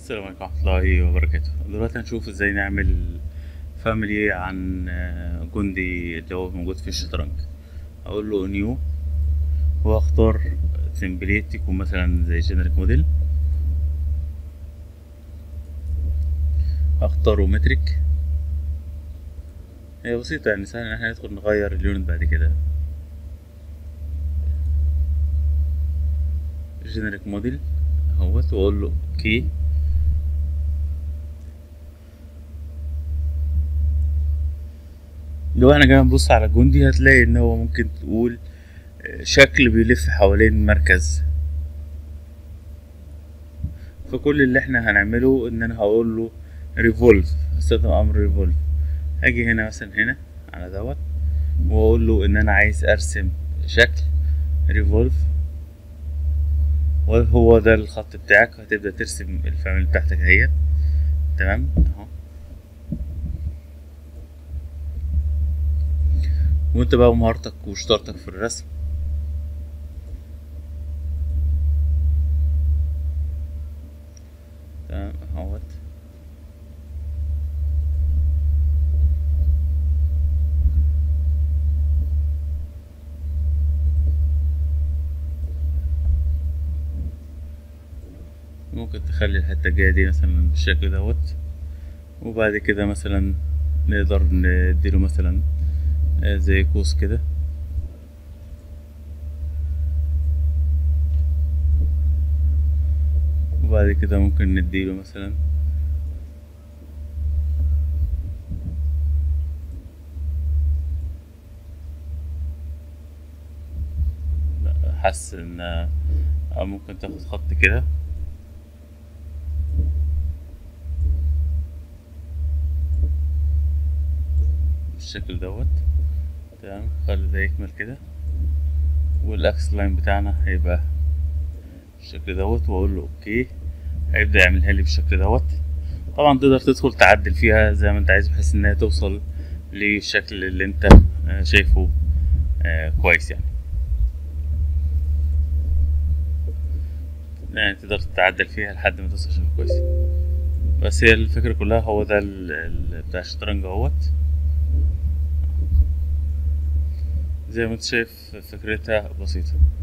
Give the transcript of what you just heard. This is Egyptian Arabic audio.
السلام عليكم ورحمة الله وبركاته دلوقتي هنشوف ازاي نعمل فاميلي عن آه، جندي اللي هو موجود في الشطرنج اقول له نيو واختار تمبليت يكون مثلا زي جنريك موديل اختاره متريك هي بسيطة يعني سهل ان احنا ندخل نغير اليونت بعد كده جنريك موديل اهوت واقول له اوكي لو احنا جاي نبص على الجندي هتلاقي ان هو ممكن تقول شكل بيلف حوالين مركز فكل اللي احنا هنعمله ان انا هقول له ريفولف هستخدم امر ريفولف هاجي هنا مثلا هنا على دوت واقول له ان انا عايز ارسم شكل ريفولف وهو ده الخط بتاعك هتبدأ ترسم الفاميلي بتاعتك اهيت تمام اهو وانت بقى مهارتك وشطارتك في الرسم تمام اهوت ممكن تخلي الحتة الجاية دي مثلا بالشكل دوت وبعد كده مثلا نقدر نديله مثلا آه، زي قوس كده وبعد كده ممكن نديله مثلا لا حاسس ان آه، ممكن تاخد خط كده بالشكل دوت تمام خلي ده يكمل كده والاكس لاين بتاعنا هيبقى بالشكل دوت واقول له اوكي هيبدا يعملها لي بالشكل دوت طبعا تقدر تدخل تعدل فيها زي ما انت عايز بحيث انها توصل للشكل اللي انت آه، شايفه آه، كويس يعني يعني تقدر تتعدل فيها لحد ما توصل شكل كويس بس هي الفكرة كلها هو ده ال- ال- بتاع الشطرنج اهوت زي ما انت شايف فكرتها بسيطة